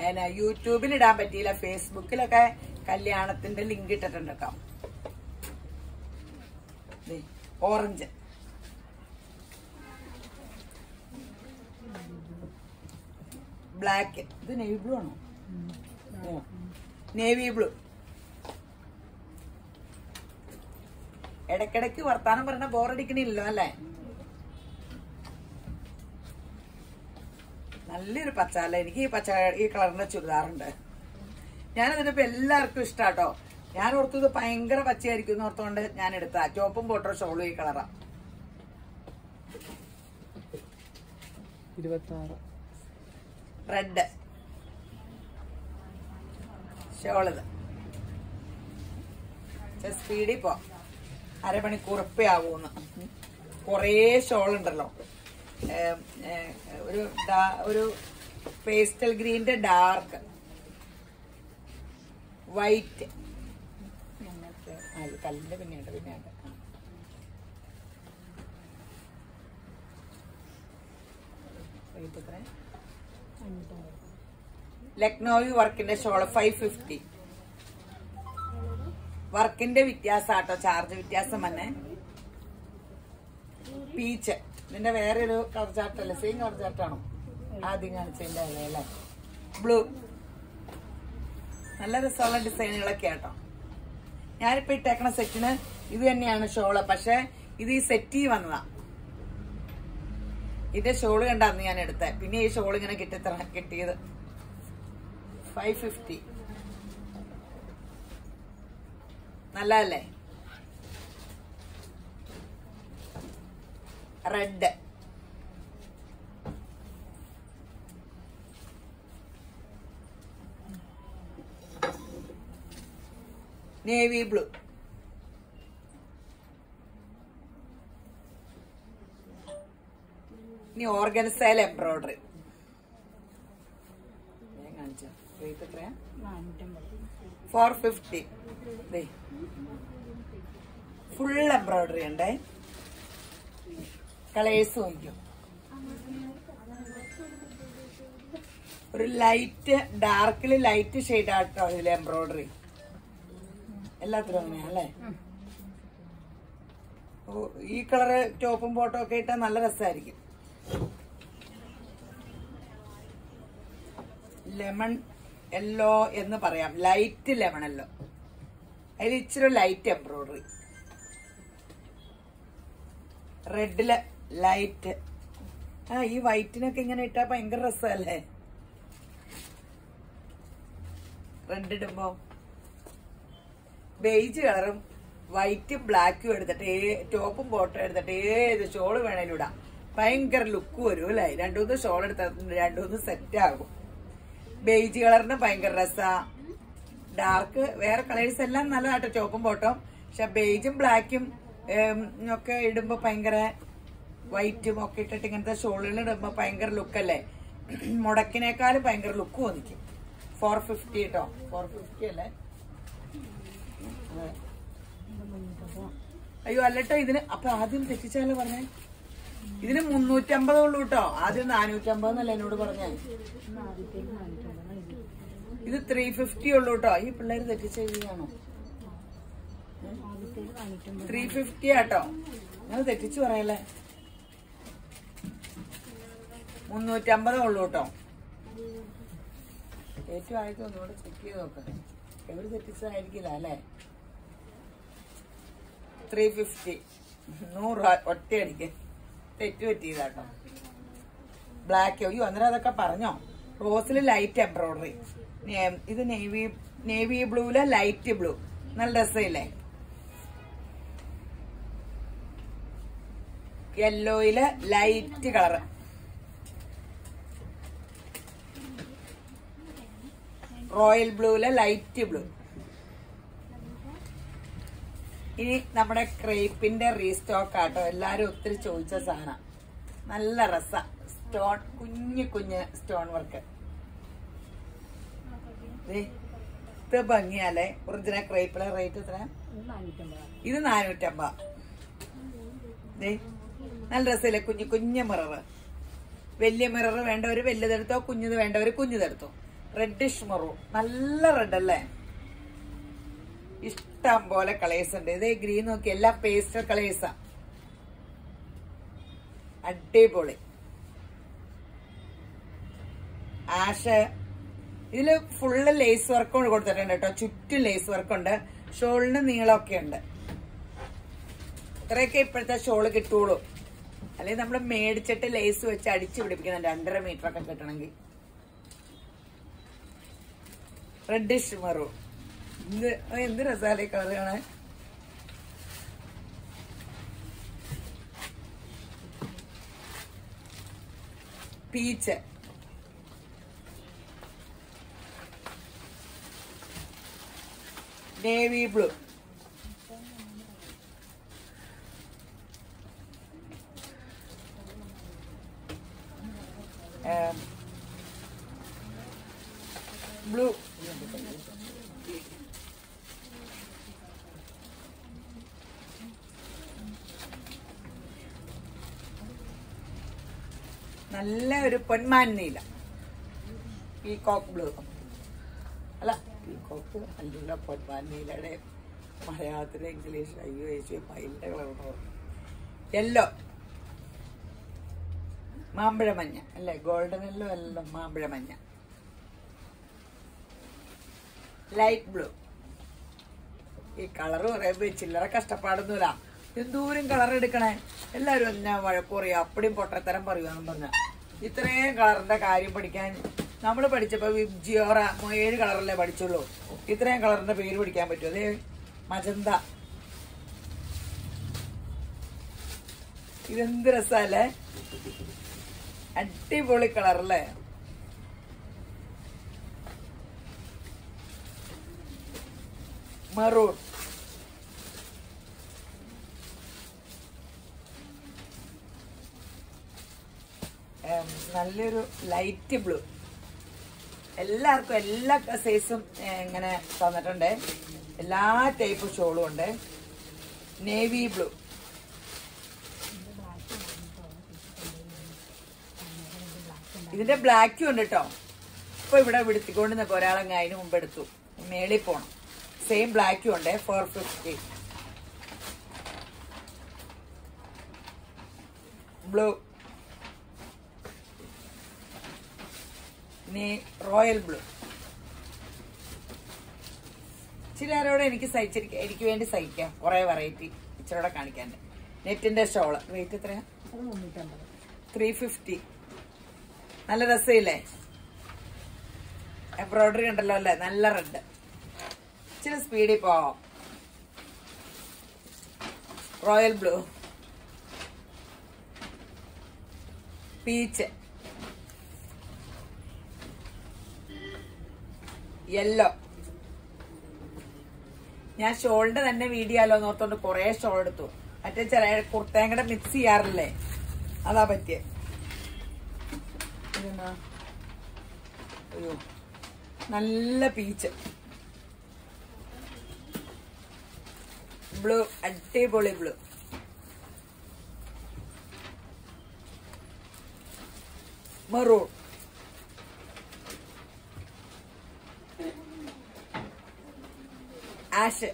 എന്നാ യൂട്യൂബിൽ ഇടാൻ പറ്റിയില്ല ഫേസ്ബുക്കിലൊക്കെ കല്യാണത്തിന്റെ ലിങ്ക് ഇട്ടിട്ടുണ്ട് കേട്ടോ ദേ, ഓറഞ്ച് ബ്ലാക്ക് ഇത് നേവി ബ്ലൂ ആണോ നേവി ബ്ലൂ ഇടക്കിടക്ക് വർത്താനം പറഞ്ഞ ബോറടിക്കണില്ലല്ലോ അല്ലേ നല്ലൊരു പച്ച അല്ല എനിക്ക് ഈ പച്ച ഈ കളറിന്റെ ചുരിദാറുണ്ട് ഞാനതിനിപ്പോ എല്ലാവർക്കും ഇഷ്ടാട്ടോ ഞാൻ ഓർത്തത് ഭയങ്കര പച്ചയായിരിക്കും എന്ന് ഓർത്തുകൊണ്ട് ഞാൻ എടുത്ത ചോപ്പും ബോട്ടർ ഷോളും ഈ കളറാ ഇരുപത്തി ആറ് റെഡ് ഷോളിത് സ്പീഡിൽ പോ അരമണിക്കൂർ ആകൂന്ന് കുറേ ഷോൾ ഉണ്ടല്ലോ ഏം, ഏ, ഒരു ഡാ- ഒരു പേസ്റ്റൽ ഗ്രീന്റെ ഡാർക്ക് വൈറ്റ് ഞങ്ങൾക്ക് ആ, ഇത് കല്ലിന്റെ പിന്നെയുണ്ട് പിന്നെയുണ്ട് Rate എത്രയാ? ലക്നോവി വർക്കിന്റെ ഷോള് ഫൈവ് ഫിഫ്റ്റി വർക്കിന്റെ വ്യത്യാസാട്ടോ ചാർജ് വ്യത്യാസം തന്നെ പീച്ച് ഇതിന്റെ വേറെ ഒരു കളർ ചാർട്ടല്ലേ സെയിം കളർ ചാർട്ടാണോ ആദ്യം കാണിച്ചതിന്റെ അല്ലേ ബ്ലൂ നല്ല രസമുള്ള ഡിസൈനുകളൊക്കെ ആട്ടോ ഞാനിപ്പോ ഇട്ടേക്കണ സെറ്റിന് ഇത് തന്നെയാണ് ഷോള് പക്ഷെ ഇത് ഈ സെറ്റി വന്നതാ ഇതിന്റെ ഷോള് കണ്ടാന്ന് ഞാൻ എടുത്തത് പിന്നെ ഈ ഷോൾ ഇങ്ങനെ കിട്ടി കിട്ടിയത് ഫൈവ് ഫിഫ്റ്റി നല്ലതല്ലേ റെഡ് നേവി ബ്ലൂ ഇനി ഓർഗൻസൈൽ എംബ്രോയിഡറി ഞാൻ കാണിച്ചു റേറ്റ് എത്രയാ ഫോർ ഫിഫ്റ്റി ഫുൾ എംബ്രോയിഡറി ഉണ്ടേ കളേഴ്സ് നോക്കും ഒരു ലൈറ്റ് ഡാർക്കിൽ ലൈറ്റ് ഷെയ്ഡ് ആട്ടോ ഇതിൽ എംബ്രോയിഡറി എല്ലാത്തിലും അങ്ങനെയാ അല്ലേ ഓ, ഈ കളറ് ടോപ്പും ബോട്ടും ഒക്കെ ഇട്ടാൽ നല്ല രസമായിരിക്കും ലെമൺ യെല്ലോ എന്ന് പറയാം ലൈറ്റ് ലെമൺ യെല്ലോ അതിൽ ഇച്ചിരി ലൈറ്റ് എംബ്രോയിഡറി റെഡില് ലൈറ്റ് ആ ഈ വൈറ്റിനൊക്കെ ഇങ്ങനെ ഇട്ടാ ഭയങ്കര രസമല്ലേ റെഡ് ഇടുമ്പോ ബേജ് കളറും വൈറ്റും ബ്ലാക്കും എടുത്തിട്ട് ഏ ടോപ്പും ബോട്ടും എടുത്തിട്ട് ഏത് ഷോള് വേണേലും ഇടാം ഭയങ്കര ലുക്ക് വരും അല്ലേ രണ്ടുമൂന്ന് ഷോൾ എടുത്തിട്ടുണ്ട് രണ്ടുമൂന്ന് സെറ്റ് ആകും ബേജ് കളറിന് ഭയങ്കര രസാ ഡാർക്ക് വേറെ കളേഴ്സ് എല്ലാം നല്ലതാട്ടോ ചോപ്പും ബോട്ടും പക്ഷെ ബേജും ബ്ലാക്കും ഒക്കെ ഇടുമ്പോ ഭയങ്കര വൈറ്റും ഒക്കെ ഇട്ടിട്ട് ഇങ്ങനത്തെ ഷോളുകൾ ഇടുമ്പോ ഭയങ്കര ലുക്കല്ലേ മുടക്കിനേക്കാളും ഭയങ്കര ലുക്ക് തോന്നിക്കും ഫോർ ഫിഫ്റ്റി കേട്ടോ ഫോർ ഫിഫ്റ്റി അല്ലേ അതെ. അയ്യോ അല്ലട്ടോ ഇതിന് അപ്പൊ ആദ്യം തെറ്റിച്ചാലോ പറഞ്ഞേ ഇതിന് മുന്നൂറ്റമ്പതേ ഉള്ളൂ കേട്ടോ ആദ്യം നാനൂറ്റമ്പതെന്നല്ലേ എന്നോട് പറഞ്ഞേ ഇത് ത്രീ ഫിഫ്റ്റി ഉള്ളൂ കേട്ടോ ഈ പിള്ളേര് തെറ്റിച്ച എഴുതിയാണോ ത്രീ ഫിഫ്റ്റി ആട്ടോ നിങ്ങൾ തെറ്റിച്ച് പറയല്ലേ മുന്നൂറ്റമ്പതേ ഉള്ളൂ കേട്ടോ ഏറ്റവും ആയിട്ട് ഒന്നുകൂടെ ചെക്ക് ചെയ്ത് നോക്കാം എവിടെ തെറ്റിച്ചതായിരിക്കില്ല അല്ലേ ത്രീ ഫിഫ്റ്റി നൂറ് രൂപ ഒറ്റയടിക്ക് തെറ്റ് പറ്റിയതാട്ടോ ബ്ലാക്ക് അയ്യോ അന്നേരം അതൊക്കെ പറഞ്ഞോ റോസിൽ ലൈറ്റ് എംബ്രോയിഡറി ഇത് നേവി നേവി ബ്ലൂല് ലൈറ്റ് ബ്ലൂ നല്ല രസമില്ലേ യെല്ലോയില് ലൈറ്റ് കളറ് റോയൽ ബ്ലൂല് ലൈറ്റ് ബ്ലൂ ഇനി നമ്മുടെ ക്രേപ്പിന്റെ റീസ്റ്റോക്ക് ആട്ടോ എല്ലാരും ഒത്തിരി ചോദിച്ച സാധനം നല്ല രസ സ്റ്റോൺ കുഞ്ഞു കുഞ്ഞ് സ്റ്റോൺ വർക്ക് ഇത് ഭംഗിയല്ലേ ഒറിജിനൽ ക്രേപ്പിലെ റേറ്റ് എത്ര ഇത് നാനൂറ്റമ്പത് ദേ നല്ല രസമില്ലേ കുഞ്ഞു കുഞ്ഞു മിറർ വലിയ മിറർ വേണ്ടവര് വലിയതെടുത്തോ കുഞ്ഞത് വേണ്ടവര് കുഞ്ഞതെടുത്തോ റെഡിഷ് മറൂൺ നല്ല റെഡ് അല്ലേ ഇഷ്ടം പോലെ കളേഴ്സ് ഉണ്ട് ഇത് ഗ്രീൻ നോക്കി എല്ലാം പേസ്റ്റൽ കളേഴ്സാ അടിപൊളി ആഷ് ഇതില് ഫുള്ള് ലേസ് വർക്ക് കൊണ്ട് കൊടുത്തിട്ടുണ്ട് കേട്ടോ ചുറ്റും ലേസ് വർക്ക് ഉണ്ട് ഷോളിന് നീളമൊക്കെ ഉണ്ട് ഇത്രയൊക്കെ ഇപ്പോഴത്തെ ഷോള് കിട്ടുള്ളൂ അല്ലെങ്കിൽ നമ്മൾ മേടിച്ചിട്ട് ലേസ് വെച്ച് അടിച്ചു പിടിപ്പിക്കണം രണ്ടര മീറ്റർ ഒക്കെ കിട്ടണമെങ്കിൽ റെഡിഷ് മറു എന്ത് എന്ത് രസാലേ കളർ കാണാൻ പീച്ച് നേവി ബ്ലൂ ബ്ലൂ നല്ല ഒരു പൊന്മാൻ നീല പീകോക്ക് ബ്ലൂ അല്ല പീകോക്ക് അല്ല പൊന്മാൻ നീലയുടെ മലയാളത്തിലെ ഇംഗ്ലീഷ് അയ്യോ ചേച്ചി മയിലിന്റെ കളർ യെല്ലോ മാമ്പഴ മഞ്ഞ അല്ലേ ഗോൾഡൻ യെല്ലോ അല്ല മാമ്പഴ മഞ്ഞ ലൈറ്റ് ബ്ലൂ ഈ കളർ പറയുമ്പോ ചില്ലറ കഷ്ടപ്പാടൊന്നുമില്ല എന്തോരം കളർ എടുക്കണേ എല്ലാരും എന്നാ വഴക്ക് പറയും അപ്പടിയും പൊട്ടത്തരം പറയുവാന്നും പറഞ്ഞ ഇത്രയും കളറിന്റെ കാര്യം പഠിക്കാൻ നമ്മൾ പഠിച്ചപ്പോ വിബ്ജിയോറ ഏഴ് കളറല്ലേ പഠിച്ചുള്ളൂ ഇത്രയും കളറിന്റെ പേര് പഠിക്കാൻ പറ്റുമോ അതേ മജന്ത ഇതെന്ത് രസല്ലേ അടിപൊളി കളറല്ലേ മറൂൺ ഏം, നല്ലൊരു ലൈറ്റ് ബ്ലൂ എല്ലാവർക്കും എല്ലാ സൈസും ഇങ്ങനെ തന്നിട്ടുണ്ട് എല്ലാ ടൈപ്പ് ഷോളും ഉണ്ട് നേവി ബ്ലൂ ഇതിന്റെ ബ്ലാക്കും ഉണ്ട് കേട്ടോ ഇപ്പൊ ഇവിടെ വിടുത്തിക്കൊണ്ട് നിൽക്കും ഒരാളങ്ങ് അതിന് മുമ്പ് എടുത്തു മേളിൽ പോണം സെയിം ബ്ലാക്കും ഉണ്ട് ഫോർ ഫിഫ്റ്റി ബ്ലൂ ഇനി റോയൽ ബ്ലൂ ഇച്ചിരി നേരോടെ എനിക്ക് സഹിച്ചിരിക്ക എനിക്ക് വേണ്ടി സഹിക്കാം കുറെ വെറൈറ്റി ഇച്ചിരൂടെ കാണിക്കാൻ നെറ്റിന്റെ ഷോള് റേറ്റ് എത്രയാ ത്രീ ഫിഫ്റ്റി നല്ല രസമില്ലേ എംബ്രോയിഡറി ഉണ്ടല്ലോ അല്ലേ നല്ല റെഡ് ഇച്ചിരി സ്പീഡിൽ പോവാം റോയൽ ബ്ലൂ പീച്ച് യെല്ലോ ഞാൻ ഷോളിന്റെ തന്നെ വീഡിയോ ആലോ നോത്തോണ്ട് കൊറേ ഷോൾ എടുത്തു മറ്റേ ചെറിയ കുർത്തയും കൂടെ മിക്സ് ചെയ്യാറില്ലേ അതാ പറ്റിയ അയ്യോ നല്ല പീച്ച് ബ്ലൂ അടിപൊളി ബ്ലൂ മെറൂൺ ആഷ്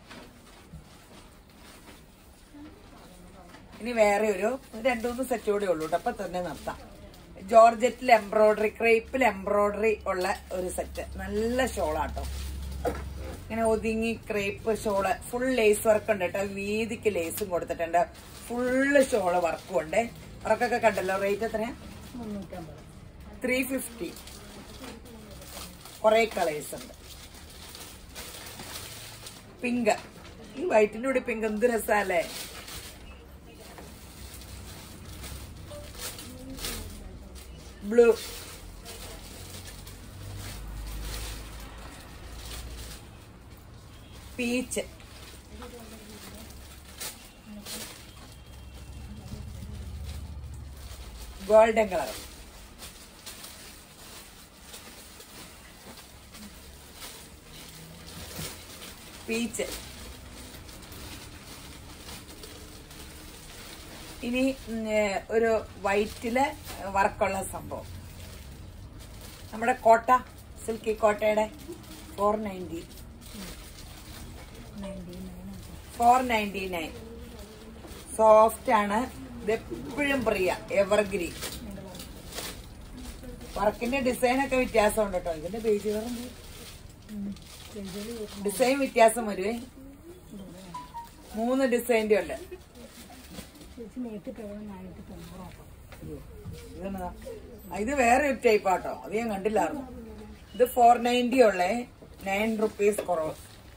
ഇനി വേറെ ഒരു രണ്ടു മൂന്ന് സെറ്റ് കൂടെ ഉള്ളൂ കേട്ടോ അപ്പൊ തന്നെ നിർത്താം ജോർജറ്റിൽ എംബ്രോയിഡറി ക്രേപ്പിൽ എംബ്രോയിഡറി ഉള്ള ഒരു സെറ്റ് നല്ല ഷോളാട്ടോ ഇങ്ങനെ ഒതുങ്ങി crepe shawl full lace work ഉണ്ട് കേട്ടോ വീതിക്ക് ലേസും കൊടുത്തിട്ടുണ്ട് ഫുള്ള് ഷോള് വർക്കും ഉണ്ട് വർക്കൊക്കെ കണ്ടല്ലോ റേറ്റ് എത്രയാ ത്രീ ഫിഫ്റ്റി കുറെ കളേഴ്സ് ഉണ്ട് പിങ്ക് ഈ വൈറ്റിന്റെ കൂടി പിങ്ക് എന്ത് രസല്ലേ blue peach golden colour peach ഇനി ഉം, ഏ, ഒരു വൈറ്റില് വർക്കുള്ള സംഭവം നമ്മുടെ കോട്ട സിൽക്കി കോട്ടയുടെ four ninety four ninety nine soft ആണ് ഇത് എപ്പോഴും പ്രിയ എവർഗ്രീൻ വർക്കിന്റെ ഡിസൈൻ ഒക്കെ വ്യത്യാസമുണ്ട് കേട്ടോ ഇതിന്റെ പേജ് ഡിസൈൻ വ്യത്യാസം വരുവേ മൂന്ന് ഡിസൈൻ്റെ ഉണ്ട് ഇതെന്നതാ? ആ, ഇത് വേറെ ഒരു ടൈപ്പ് ആട്ടോ അത് ഞാൻ കണ്ടില്ലായിരുന്നു ഇത് ഫോർ നയൻറ്റി ഉള്ളേ നയൻ റുപ്പീസ് കുറവ്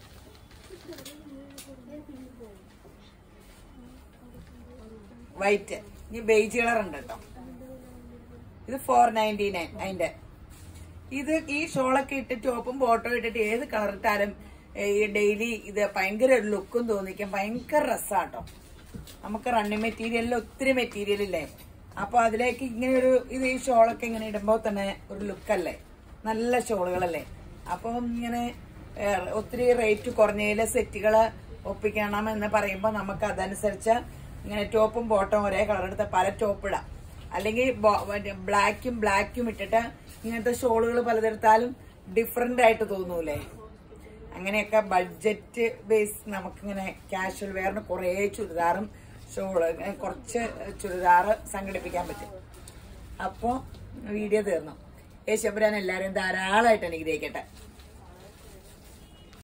വൈറ്റ് ഇനി ബേജ് കളർ ഉണ്ട് കേട്ടോ ഇത് ഫോർ നയൻറ്റി നയൻ അതിന്റെ ഇത് ഈ ഷോളൊക്കെ ഇട്ട് ടോപ്പും ബോട്ടോ ഇട്ടിട്ട് ഏത് കളർ ഇട്ടാലും ഏ, ഈ ഡെയിലി ഇത് ഭയങ്കര ഒരു ലുക്കും തോന്നിക്കും ഭയങ്കര രസാട്ടോ നമുക്ക് റണ്ണിങ് മെറ്റീരിയലിൽ ഒത്തിരി മെറ്റീരിയൽ ഇല്ലേ അപ്പൊ അതിലേക്ക് ഇങ്ങനെ ഒരു ഇത് ഈ ഷോളൊക്കെ ഇങ്ങനെ ഇടുമ്പോൾ തന്നെ ഒരു ലുക്കല്ലേ നല്ല ഷോളുകളല്ലേ അപ്പം ഇങ്ങനെ ഏ, ഒത്തിരി റേറ്റ് കുറഞ്ഞതിലെ സെറ്റുകള് ഒപ്പിക്കണം എന്ന് പറയുമ്പോൾ നമുക്ക് അതനുസരിച്ച് ഇങ്ങനെ ടോപ്പും ബോട്ടവും ഒരേ കളർ എടുത്ത പല ടോപ്പ് ഇടാം അല്ലെങ്കിൽ ബ്ലാക്കും ബ്ലാക്കും ഇട്ടിട്ട് ഇങ്ങനത്തെ ഷോളുകൾ പലതെടുത്താലും ഡിഫറെന്റ് ആയിട്ട് തോന്നൂലേ അങ്ങനെയൊക്കെ ബഡ്ജറ്റ് ബേസ് നമുക്കിങ്ങനെ കാഷ്വൽ വെയറിന് കുറേ ചുരിദാറും ഷോള് ഇങ്ങനെ കുറച്ച് ചുരിദാറ് സംഘടിപ്പിക്കാൻ പറ്റും അപ്പോൾ വീഡിയോ തീർന്നു യേശുപുരാൻ എല്ലാവരും ധാരാളമായിട്ട് അനുഗ്രഹിക്കട്ടെ